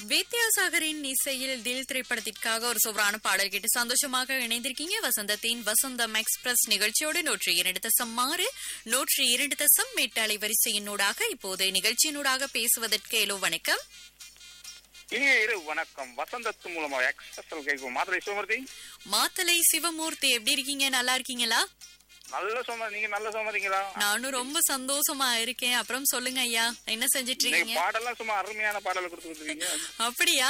வித்யாசாகரின் இசையில் தில் திரைப்படத்திற்காக ஒரு சூப்பரான பாடல் கேட்டு சந்தோஷமாக இணைந்திருக்கீங்க வசந்தத்தின் வசந்தம் எக்ஸ்பிரஸ் நிகழ்ச்சியோடு நூற்றி இரண்டு தசம் ஆறு நூற்றி இரண்டு தசம் எட்டு அலைவரிசையினூடாக இப்போது நிகழ்ச்சியினூடாக பேசுவதற்கு ஏலோ வணக்கம் இனிய இரு வணக்கம் வசந்தத்து மூலமா எக்ஸ்பிரஸ் கேட்கும் மாதுரை சோமர்த்தி மாத்தலை சிவமூர்த்தி எப்படி இருக்கீங்க நல்லா இருக்கீங்களா நல்ல சோமர் நீங்க நல்ல சோமரிங்களா நானும் ரொம்ப சந்தோஷமா இருக்கேன் அப்புறம் சொல்லுங்க ஐயா என்ன செஞ்சிட்டு நீங்க இருக்கீங்க பாடலாம் சும்மா அருமையான பாடலை கொடுத்து கொடுத்துருக்கீங்க அப்படியா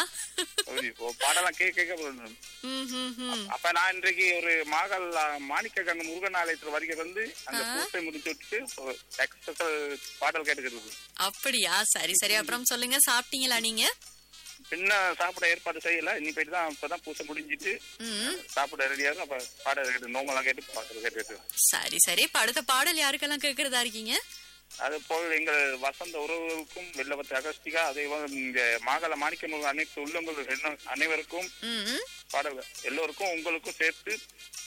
பாடலாம் கேட்க கேட்க போகணும். ம், ம், ம். அப்ப நான் இன்றைக்கு ஒரு மாகல் மாணிக்க கங்க முருகன் ஆலயத்துல வருகை வந்து அந்த பூசை முடிச்சு விட்டுட்டு எக்ஸ்பிரஸ் பாடல் கேட்டுக்கிறது அப்படியா சரி சரி அப்புறம் சொல்லுங்க சாப்பிட்டீங்களா நீங்க பின்ன சாப்பிட ஏற்பாடு செய்யல இனி போயிட்டு தான் இப்பதான் பூசை முடிஞ்சிட்டு ம் சாப்பிட ரெடியாக அப்ப பாடல் கேட்டு நோங்கெல்லாம் கேட்டு பாடல் கேட்டு சரி சரி இப்ப அடுத்த பாடல் யாருக்கெல்லாம் கேக்குறதா இருக்கீங்க அது போல் எங்கள் வசந்த உறவுகளுக்கும் வெள்ளவத்து அகஸ்திகா அதே போல இந்த மாகல மாணிக்கம் அனைத்து உள்ளங்கள் என்ன- அனைவருக்கும் ம் ம், பாடல் எல்லோருக்கும் உங்களுக்கும் சேர்த்து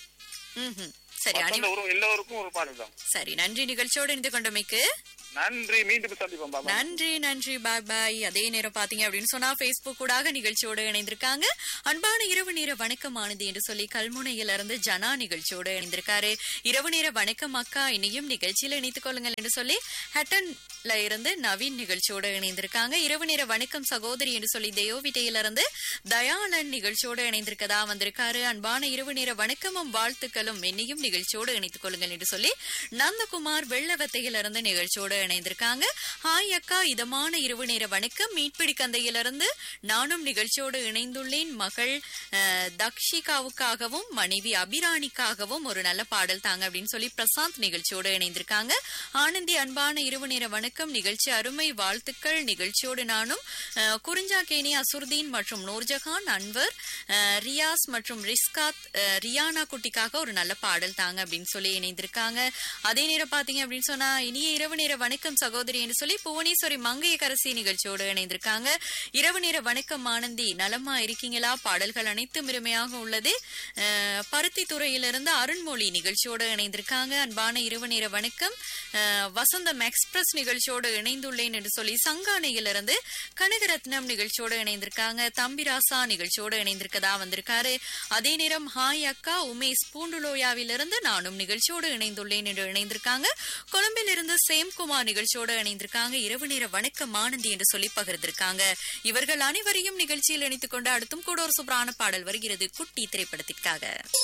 ம் ம். சரி அனி வசந்த உறவு எல்லோருக்கும் ஒரு பாடல் தான் சரி நன்றி நிகழ்ச்சியோடு இணைந்து கொண்டமைக்கு நன்றி மீண்டும் சந்திப்போம் பாபா நன்றி நன்றி பாய் பாய் அதே நேரம் பாத்தீங்க அப்படின்னு சொன்னா பேஸ்புக் கூடாக நிகழ்ச்சியோடு இணைந்திருக்காங்க அன்பான இரவு நேர வணக்கம் ஆனது என்று சொல்லி கல்முனையில இருந்து ஜனா நிகழ்ச்சியோடு இணைந்திருக்காரு இரவு நேர வணக்கம் அக்கா இனியும் நிகழ்ச்சியில இணைத்துக் கொள்ளுங்கள் என்று சொல்லி ஹட்டன்ல இருந்து நவீன் நிகழ்ச்சியோடு இணைந்திருக்காங்க இரவு நேர வணக்கம் சகோதரி என்று சொல்லி தேயோவிட்டையில இருந்து தயாளன் நிகழ்ச்சியோடு இணைந்திருக்கதா வந்திருக்காரு அன்பான இரவு நேர வணக்கமும் வாழ்த்துக்களும் என்னையும் நிகழ்ச்சியோடு இணைத்துக் கொள்ளுங்கள் என்று சொல்லி நந்தகுமார் வெள்ளவத்தையிலிருந்து நிகழ்ச்சியோடு இணைந்திருக்காங்க ஹாய் அக்கா இதமான இரவு நேர வணக்கம் மீட்பிடி கந்தையிலிருந்து நானும் நிகழ்ச்சியோடு இணைந்துள்ளேன் மகள் அஹ், தக்ஷிகாவுக்காகவும் மனைவி அபிராணிக்காகவும் ஒரு நல்ல பாடல் தாங்க அப்படின்னு சொல்லி பிரசாந்த் நிகழ்ச்சியோடு இணைந்திருக்காங்க ஆனந்தி அன்பான இரவு நேர வணக்கம் நிகழ்ச்சி அருமை வாழ்த்துக்கள் நிகழ்ச்சியோடு நானும் அஹ், குறிஞ்சாக்கேணி அசுர்தீன் மற்றும் நூர்ஜஹான் அன்வர் அஹ், ரியாஸ் மற்றும் ரிஸ்காத் அஹ், ரியானா குட்டிக்காக ஒரு நல்ல பாடல் தாங்க அப்படின்னு சொல்லி இணைந்திருக்காங்க அதே நேரம் பாத்தீங்க அப்படின்னு சொன்னா இனிய இரவு நேர வணக்கம் சகோதரி என்று சொல்லி புவனேஸ்வரி மங்கையகரசி நிகழ்ச்சியோடு இணைந்திருக்காங்க இரவு நேர வணக்கம் ஆனந்தி நலமா இருக்கீங்களா பாடல்கள் அனைத்தும் இருமையாக உள்ளது அஹ், பருத்தி துறையிலிருந்து அருண்மொழி நிகழ்ச்சியோடு இணைந்திருக்காங்க அன்பான இரவு நேர வணக்கம் அஹ், வசந்தம் எக்ஸ்பிரஸ் நிகழ்ச்சியோடு இணைந்துள்ளேன் என்று சொல்லி சங்கானையிலிருந்து கனகரத்னம் நிகழ்ச்சியோடு இணைந்திருக்காங்க தம்பிராசா நிகழ்ச்சியோடு இணைந்திருக்கதா வந்திருக்காரு அதே நேரம் ஹாய் அக்கா உமேஷ் பூண்டுலோயாவிலிருந்து நானும் நிகழ்ச்சியோடு இணைந்துள்ளேன் என்று இணைந்திருக்காங்க கொழும்பில் இருந்து சேம்குமார் நிகழ்ச்சியோடு இணைந்திருக்காங்க இரவு நேர வணக்கம் ஆனந்தி என்று சொல்லி பகிர்ந்திருக்காங்க இவர்கள் அனைவரையும் நிகழ்ச்சியில் இணைத்துக் கொண்டு அடுத்தும் கூட ஒரு சூப்பரான பாடல் வருகிறது குட்டி திரைப்படத்திற்காக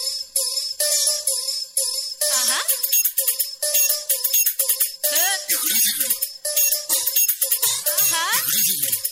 ஆஹா. ஆஹா.